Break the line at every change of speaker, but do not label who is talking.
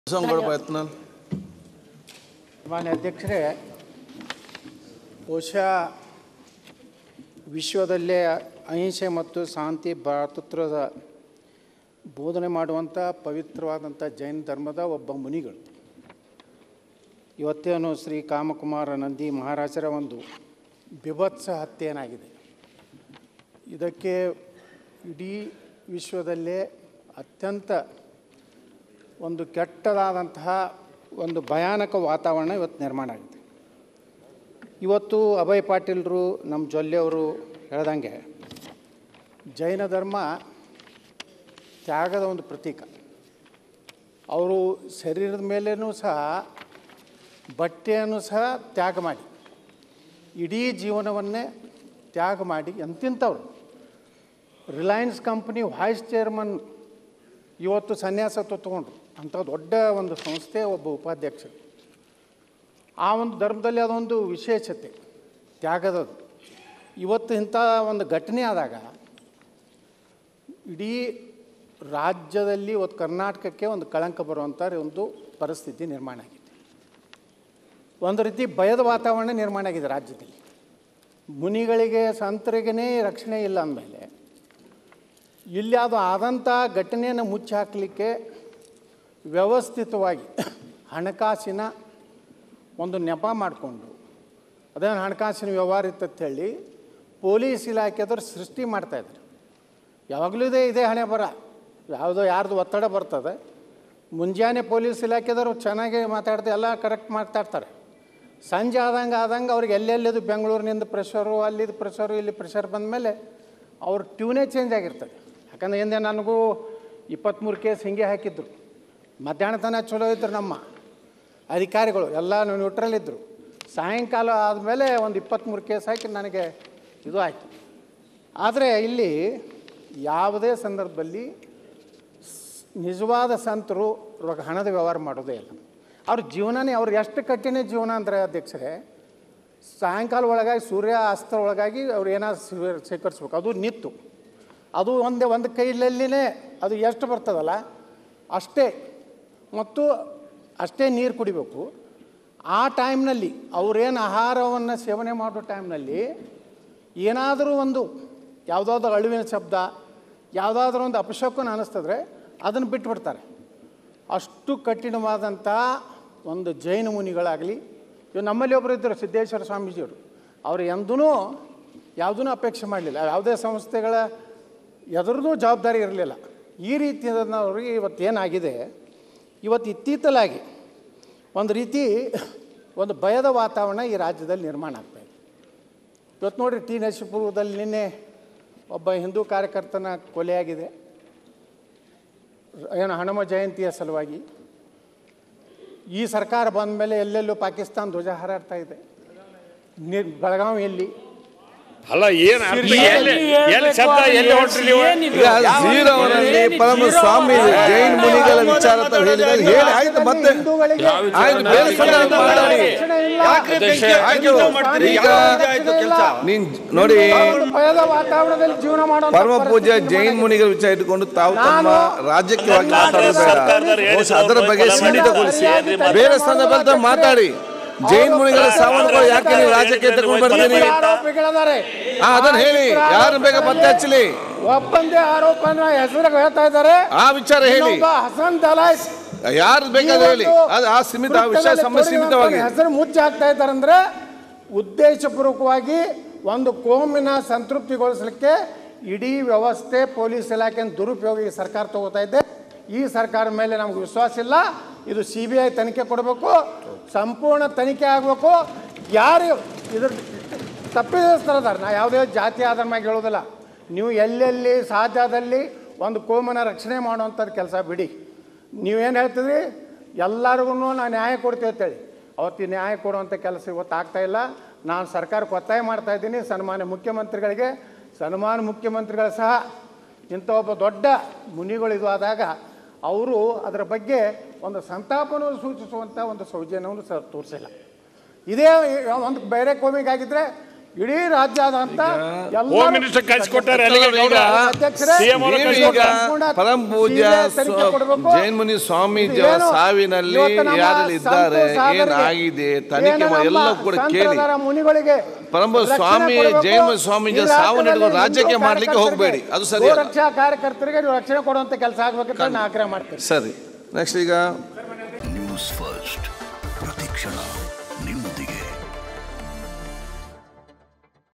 ಸಂಗೊಳ್ಳ ಪ್ರಯತ್ನ
ಮಾನ್ಯ ಅಧ್ಯಕ್ಷರೇ ಬಹುಶಃ ವಿಶ್ವದಲ್ಲೇ ಅಹಿಂಸೆ ಮತ್ತು ಶಾಂತಿ ಭ್ರಾತೃತ್ವದ ಬೋಧನೆ ಮಾಡುವಂಥ ಪವಿತ್ರವಾದಂಥ ಜೈನ ಧರ್ಮದ ಒಬ್ಬ ಮುನಿಗಳು ಇವತ್ತೇನು ಶ್ರೀ ಕಾಮಕುಮಾರ ನಂದಿ ಮಹಾರಾಜರ ಒಂದು ಬಿಭತ್ಸ ಹತ್ಯೆಯೇನಾಗಿದೆ ಇದಕ್ಕೆ ಇಡೀ ವಿಶ್ವದಲ್ಲೇ ಅತ್ಯಂತ ಒಂದು ಕೆಟ್ಟದಾದಂತಹ ಒಂದು ಭಯಾನಕ ವಾತಾವರಣ ಇವತ್ತು ನಿರ್ಮಾಣ ಆಗಿದೆ ಇವತ್ತು ಅಭಯ್ ಪಾಟೀಲ್ರು ನಮ್ಮ ಜೊಲ್ಲೆಯವರು ಹೇಳ್ದಂಗೆ ಜೈನ ಧರ್ಮ ತ್ಯಾಗದ ಒಂದು ಪ್ರತೀಕ ಅವರು ಶರೀರದ ಮೇಲೇನೂ ಸಹ ಬಟ್ಟೆಯನ್ನು ಸಹ ತ್ಯಾಗ ಮಾಡಿ ಇಡೀ ಜೀವನವನ್ನೇ ತ್ಯಾಗ ಮಾಡಿ ಎಂತಿಂಥವ್ರು ರಿಲಯನ್ಸ್ ಕಂಪ್ನಿ ವೈಸ್ ಚೇರ್ಮನ್ ಇವತ್ತು ಸನ್ಯಾಸ ತಗೊಂಡ್ರು ಅಂಥ ದೊಡ್ಡ ಒಂದು ಸಂಸ್ಥೆ ಒಬ್ಬ ಉಪಾಧ್ಯಕ್ಷರು ಆ ಒಂದು ಧರ್ಮದಲ್ಲಿ ಅದೊಂದು ವಿಶೇಷತೆ ತ್ಯಾಗದದು ಇವತ್ತು ಇಂಥ ಒಂದು ಘಟನೆ ಆದಾಗ ಇಡೀ ರಾಜ್ಯದಲ್ಲಿ ಇವತ್ತು ಕರ್ನಾಟಕಕ್ಕೆ ಒಂದು ಕಳಂಕ ಬರುವಂಥ ಒಂದು ಪರಿಸ್ಥಿತಿ ನಿರ್ಮಾಣ ಆಗಿದೆ ಒಂದು ರೀತಿ ಭಯದ ವಾತಾವರಣ ನಿರ್ಮಾಣ ಆಗಿದೆ ರಾಜ್ಯದಲ್ಲಿ ಮುನಿಗಳಿಗೆ ಸಂತರಿಗೇ ರಕ್ಷಣೆ ಇಲ್ಲ ಅಂದಮೇಲೆ ಇಲ್ಲಿ ಅದು ಆದಂಥ ಘಟನೆಯನ್ನು ಮುಚ್ಚಿ ಹಾಕಲಿಕ್ಕೆ ವ್ಯವಸ್ಥಿತವಾಗಿ ಹಣಕಾಸಿನ ಒಂದು ನೆಪ ಮಾಡಿಕೊಂಡು ಅದೇನು ಹಣಕಾಸಿನ ವ್ಯವಹಾರ ಇತ್ತಂತ ಹೇಳಿ ಪೊಲೀಸ್ ಇಲಾಖೆದವ್ರು ಸೃಷ್ಟಿ ಮಾಡ್ತಾಯಿದ್ರು ಯಾವಾಗಲೂ ಇದೆ ಇದೇ ಹಣೆ ಬರ ಯಾವುದೋ ಯಾರ್ದು ಒತ್ತಡ ಬರ್ತದೆ ಮುಂಜಾನೆ ಪೊಲೀಸ್ ಇಲಾಖೆದವರು ಚೆನ್ನಾಗಿ ಮಾತಾಡ್ತಾರೆ ಎಲ್ಲ ಕರೆಕ್ಟ್ ಮಾತಾಡ್ತಾರೆ ಸಂಜೆ ಆದಂಗೆ ಆದಂಗೆ ಅವ್ರಿಗೆ ಎಲ್ಲೆಲ್ಲಿದು ಬೆಂಗಳೂರಿನಿಂದ ಪ್ರೆಷರು ಅಲ್ಲಿದ್ದು ಪ್ರೆಷರು ಇಲ್ಲಿ ಪ್ರೆಷರ್ ಬಂದಮೇಲೆ ಅವ್ರ ಟ್ಯೂನೇ ಚೇಂಜ್ ಆಗಿರ್ತದೆ ಯಾಕಂದ್ರೆ ಹಿಂದೆ ನನಗೂ ಇಪ್ಪತ್ತ್ಮೂರು ಕೇಸ್ ಹಿಂಗೆ ಹಾಕಿದ್ರು ಮಧ್ಯಾಹ್ನ ತನಕ ಚಲೋ ಇದ್ರು ನಮ್ಮ ಅಧಿಕಾರಿಗಳು ಎಲ್ಲ ನ್ಯೂಟ್ರಲ್ಲಿದ್ದರು ಸಾಯಂಕಾಲ ಆದಮೇಲೆ ಒಂದು ಇಪ್ಪತ್ತ್ಮೂರು ಕೇಸ್ ಹಾಕಿ ನನಗೆ ಇದು ಆಯಿತು ಆದರೆ ಇಲ್ಲಿ ಯಾವುದೇ ಸಂದರ್ಭದಲ್ಲಿ ಸ್- ನಿಜವಾದ ಸಂತರು ಇವಾಗ ಹಣದ ವ್ಯವಹಾರ ಮಾಡೋದೇ ಇಲ್ಲ ಅವ್ರ ಜೀವನನೇ ಅವ್ರು ಎಷ್ಟು ಕಠಿಣ ಜೀವನ ಅಂದರೆ ಅಧ್ಯಕ್ಷರೇ ಸಾಯಂಕಾಲ ಒಳಗಾಗಿ ಸೂರ್ಯ ಅಸ್ತ ಒಳಗಾಗಿ ಅವ್ರು ಏನಾದ್ರು ಸ್ವೀಕರಿಸ್ಬೇಕು ಅದು ನಿತ್ತು ಅದು ಒಂದೇ ಒಂದು ಕೈಲಲ್ಲಿನೇ ಅದು ಎಷ್ಟು ಬರ್ತದಲ್ಲ ಅಷ್ಟೇ ಮತ್ತು ಅಷ್ಟೇ ನೀರು ಕುಡಿಬೇಕು ಆ ಟೈಮ್ನಲ್ಲಿ ಅವರೇನು ಆಹಾರವನ್ನು ಸೇವನೆ ಮಾಡೋ ಟೈಮ್ನಲ್ಲಿ ಏನಾದರೂ ಒಂದು ಯಾವುದಾದ್ರೂ ಅಳುವಿನ ಶಬ್ದ ಯಾವುದಾದ್ರೂ ಒಂದು ಅಪಶಕನ ಅನ್ನಿಸ್ತದ್ರೆ ಅದನ್ನು ಬಿಟ್ಬಿಡ್ತಾರೆ ಅಷ್ಟು ಕಠಿಣವಾದಂಥ ಒಂದು ಜೈನ ಮುನಿಗಳಾಗಲಿ ಇವು ನಮ್ಮಲ್ಲಿ ಒಬ್ಬರು ಇದ್ದರು ಸಿದ್ದೇಶ್ವರ ಸ್ವಾಮೀಜಿಯವರು ಅವರು ಎಂದೂ ಯಾವುದೂ ಅಪೇಕ್ಷೆ ಮಾಡಲಿಲ್ಲ ಯಾವುದೇ ಸಂಸ್ಥೆಗಳ ಎದುರದೂ ಜವಾಬ್ದಾರಿ ಇರಲಿಲ್ಲ ಈ ರೀತಿಯದವ್ರಿಗೆ ಇವತ್ತೇನಾಗಿದೆ ಇವತ್ತು ಇತ್ತೀತಲಾಗಿ ಒಂದು ರೀತಿ ಒಂದು ಭಯದ ವಾತಾವರಣ ಈ ರಾಜ್ಯದಲ್ಲಿ ನಿರ್ಮಾಣ ಆಗ್ತಾಯಿದೆ ಇವತ್ತು ನೋಡಿರಿ ಟಿ ನರಸೀಪುರದಲ್ಲಿ ನಿನ್ನೆ ಒಬ್ಬ ಹಿಂದೂ ಕಾರ್ಯಕರ್ತನ ಕೊಲೆಯಾಗಿದೆ ಏನು ಹನುಮ ಜಯಂತಿಯ ಸಲುವಾಗಿ ಈ ಸರ್ಕಾರ ಬಂದ ಮೇಲೆ ಎಲ್ಲೆಲ್ಲೂ ಪಾಕಿಸ್ತಾನ ಧ್ವಜ ಹಾರಾಡ್ತಾ ಇದೆ ನಿರ್ ಬೆಳಗಾವಿಯಲ್ಲಿ
ಅಲ್ಲ ಏನ್ ಅರ್ಥ ಎಲ್ಲಿ ಎಲ್ಲಿ ಶಬ್ದ ಎಲ್ಲಿ ಹೊಂಟ್ರಿ ನೀವು
ಈಗ ಝೀರೋನಲ್ಲಿ ಪರಮ ಸ್ವಾಮಿ ಜೈನ್ ಮುನಿಗಳ ವಿಚಾರ ತಾವು ಹೇಳಿದಾಗ ಹೇಳಿ ಆಯ್ತು ಮತ್ತೆ
ಹಿಂದೂಗಳಿಗೆ
ಆಯ್ತು ಬೇರೆ ಸಂದರ್ಭ ಮಾತಾಡಿ
ರಕ್ಷಣೆ ಇಲ್ಲ.
ಆಯ್ತು ಈಗ ನೀನ್ ನೋಡಿ
ಒಂದು ಭಯದ ವಾತಾವರಣದಲ್ಲಿ ಜೀವನ ಮಾಡೋ
ಪರಮ ಪೂಜ್ಯ ಜೈನ್ ಮುನಿಗಳ ವಿಚಾರ ಇಟ್ಟುಕೊಂಡು ತಾವು ತಮ್ಮ ರಾಜ್ಯಕ್ಕೆ ಮಾತಾಡೋದು ಬೇಡ ಬಹುಶಃ ಅದರ ಬಗ್ಗೆ ಸೀಮಿತಗೊಳಿಸಿ ಬೇರೆ ಸಂದರ್ಭದಲ್ಲಿ ಮಾತಾಡಿ ಜೈನ್ ಮುನಿಗಳ ಸಾಮಾನುಗಳು ಯಾಕೆ ನೀವು ರಾಜ್ಯಕ್ಕೆ ತಗೊಂಡು ಬರ್ತೀರಿ
ಆರೋಪಿಗಳಿದ್ದಾರೆ
ಹಾ ಅದನ್ನ ಹೇಳಿ ಯಾರು ಬೇಗ ಪತ್ತೆ ಹಚ್ಚಲಿ
ಒಪ್ಪಂದೆ ಆರೋಪನ ಹೆಸರು ಹೇಳ್ತಾ ಇದ್ದಾರೆ
ಆ ವಿಚಾರ ಹೇಳಿ
ಇನ್ನೊಬ್ಬ ಹಸನ್ ದಲಾಯ್ಸ್
ಯಾರು ಬೇಕಾದ್ರೆ ಹೇಳಿ ಅದು ಆ ಸೀಮಿತ ಆ ವಿಷಯ ಸಂಬಂಧ ಸೀಮಿತವಾಗಿ
ಹೆಸರು ಮುಚ್ಚಿ ಹಾಕ್ತಾ ಇದ್ದಾರೆ ಅಂದ್ರೆ ಉದ್ದೇಶಪೂರ್ವಕವಾಗಿ ಒಂದು ಕೋಮಿನ ಸಂತೃಪ್ತಿಗೊಳಿಸಲಿಕ್ಕೆ ಇಡೀ ವ್ಯವಸ್ಥೆ ಪೊಲೀಸ್ ಇಲಾಖೆಯನ್ನು ದುರುಪಯೋಗ ಈ ಸರ್ಕಾರ ತಗೋತಾ ಇದೆ ಈ ಸರ್ಕಾರದ ಮೇಲೆ ನಮ್ಗೆ ವಿಶ್ವಾಸ ಇಲ್ಲ ಇದು ಸಿ ಬಿ ಐ ತನಿಖೆ ಕೊಡಬೇಕು ಸಂಪೂರ್ಣ ತನಿಖೆ ಆಗಬೇಕು ಯಾರು ಇದ್ರ ತಪ್ಪಿದಸ್ಥರದಾರ ನಾ ಯಾವುದೇ ಜಾತಿ ಆಧಾರ ಮ್ಯಾಗ ಹೇಳೋದಿಲ್ಲ ನೀವು ಎಲ್ಲೆಲ್ಲಿ ಸಾಧ್ಯದಲ್ಲಿ ಒಂದು ಕೋಮನ ರಕ್ಷಣೆ ಮಾಡುವಂಥದ್ದು ಕೆಲಸ ಬಿಡಿ ನೀವೇನು ಹೇಳ್ತಿದ್ರಿ ಎಲ್ಲರಿಗೂ ನಾನು ನ್ಯಾಯ ಕೊಡ್ತೀವಿ ಅಂತೇಳಿ ಅವತ್ತು ಈ ನ್ಯಾಯ ಕೊಡುವಂಥ ಕೆಲಸ ಇವತ್ತು ಆಗ್ತಾ ಇಲ್ಲ ನಾನು ಸರ್ಕಾರಕ್ಕೆ ಒತ್ತಾಯ ಮಾಡ್ತಾ ಇದ್ದೀನಿ ಸನ್ಮಾನ್ಯ ಮುಖ್ಯಮಂತ್ರಿಗಳಿಗೆ ಸನ್ಮಾನ್ಯ ಮುಖ್ಯಮಂತ್ರಿಗಳು ಸಹ ಇಂಥ ಒಬ್ಬ ದೊಡ್ಡ ಮುನಿಗಳು ಇದು ಆದಾಗ ಅವರು ಅದರ ಬಗ್ಗೆ ಒಂದು ಸಂತಾಪವನ್ನು ಸೂಚಿಸುವಂಥ ಒಂದು ಸೌಜನ್ಯವನ್ನು ಸಹ ತೋರಿಸಿಲ್ಲ ಇದೇ ಒಂದು ಬೇರೆ ಕೋಮಿಗಾಗಿದ್ದರೆ ಇಡೀ ರಾಜ್ಯಾದ್ಯಂತ ಎಲ್ಲರೂ-
ಹೋಮ್ ಮಿನಿಸ್ಟರ್ ಕಳ್ಸಿಕೊಟ್ಟಾರೆ ಅಲ್ಲಿಗೆ
ಈಗ
ಗೌಡ
ಅಧ್ಯಕ್ಷರೇ,
ಸಿಎಂ ಅವರು
ನೀವೀಗ
ಕಳ್ಸಿಕೊಟ್ಟಾರೆ
ಪರಂ ಪೂಜ್ಯ
ಸೀರಿಯಸ್ ತನಿಖೆ ಕೊಡ್ಬೇಕು.
ಜೈನ್ ಮುನಿ ಸ್ವಾಮೀಜಿ
ಏನು?
ಸಾವಿನಲ್ಲಿ
ಇವತ್ತು ನಮ್ಮ
ಯಾರೆಲ್ಲ ಇದ್ದಾರೆ
ಸಂತೋಷ್ ಸಾಗರ್ಗೆ
ಏನಾಗಿದೆ ತನಿಖೆ
ಏನು
ಮಾಡಿ
ನಮ್ಮ
ಎಲ್ಲ ಕೂಡ ಕೇಳಿ
ಸಂತರದರ ಮುನಿಗಳಿಗೆ
ಪರಮ
ರಕ್ಷಣೆ
ಸ್ವಾಮಿ
ಕೊಡ್ಬೇಕು.
ಜೈನ ಸ್ವಾಮೀಜಿ
ಈ
ಸಾವು ನಡೆದು
ರಾಜ್ಯದಲ್ಲಿ
ರಾಜ್ಯಕ್ಕೆ
ಹಿಂದೂ
ಮಾಡ್ಲಿಕ್ಕೆ ಹೋಗ್ಬೇಡಿ ಅದು ಸರಿ
ಗೋ
ಅಲ್ಲ.
ರಕ್ಷಾ ಕಾರ್ಯಕರ್ತರಿಗೆ ನೀವು ರಕ್ಷಣೆ ಕೊಡುವಂತ ಕೆಲಸ ಆಗ್ಬೇಕಂತ ನಾನು ಆಗ್ರಹ ಮಾಡ್ತೀನಿ
ಸರಿ ನೆಕ್ಸ್ಟ್ ಈಗ
ನ್ಯೂಸ್ ಫಸ್ಟ್ ಪ್ರತಿಕ್ಷಣ ನಿಮ್ಮೊಂದಿಗೆ